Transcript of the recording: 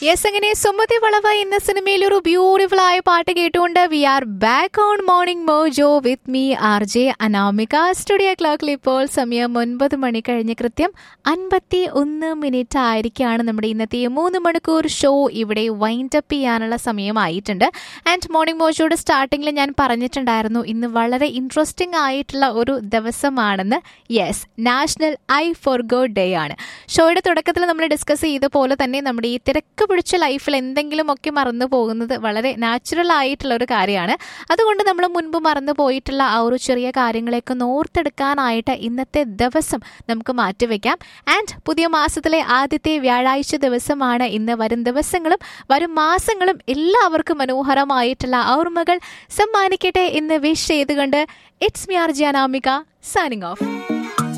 yes അങ്ങനെ സുമതി വളവ എന്ന സിനിമയിൽ ഒരു ബ്യൂട്ടിഫുൾ ആയ പാട്ട് കേട്ടുകൊണ്ട് we are back on morning mojo with me R J Anamika studio ക്ലോക്കിൽ ഇപ്പോൾ സമയം ഒൻപത് മണി കഴിഞ്ഞ് കൃത്യം അൻപത്തി ഒന്ന് മിനിറ്റ് ആയിരിക്കാണ് നമ്മുടെ ഇന്നത്തെ ഈ മൂന്ന് മണിക്കൂർ ഷോ ഇവിടെ വൈൻഡ് അപ്പ് ചെയ്യാനുള്ള സമയമായിട്ടുണ്ട് ആൻഡ് മോർണിംഗ് മോജോയുടെ സ്റ്റാർട്ടിങ്ങിൽ ഞാൻ പറഞ്ഞിട്ടുണ്ടായിരുന്നു ഇന്ന് വളരെ ഇൻട്രസ്റ്റിംഗ് ആയിട്ടുള്ള ഒരു ദിവസമാണെന്ന് yes national I for God day ആണ് ഷോയുടെ തുടക്കത്തിൽ നമ്മൾ ഡിസ്കസ് ചെയ്ത പോലെ തന്നെ നമ്മുടെ ഈ തിരക്ക് പിടിച്ച ലൈഫിൽ എന്തെങ്കിലുമൊക്കെ മറന്നു പോകുന്നത് വളരെ നാച്ചുറൽ ആയിട്ടുള്ള ഒരു കാര്യമാണ് അതുകൊണ്ട് നമ്മൾ മുൻപ് മറന്നു പോയിട്ടുള്ള ആ ഒരു ചെറിയ കാര്യങ്ങളെയൊക്കെ ഒന്ന് ഓർത്തെടുക്കാനായിട്ട് ഇന്നത്തെ ദിവസം നമുക്ക് മാറ്റിവെക്കാം ആൻഡ് പുതിയ മാസത്തിലെ ആദ്യത്തെ വ്യാഴാഴ്ച ദിവസമാണ് ഇന്ന് വരും ദിവസങ്ങളും വരും മാസങ്ങളും എല്ലാവർക്കും മനോഹരമായിട്ടുള്ള ഓർമ്മകൾ സമ്മാനിക്കട്ടെ എന്ന് വിഷ് ചെയ്തുകൊണ്ട് it's me R Janamika signing of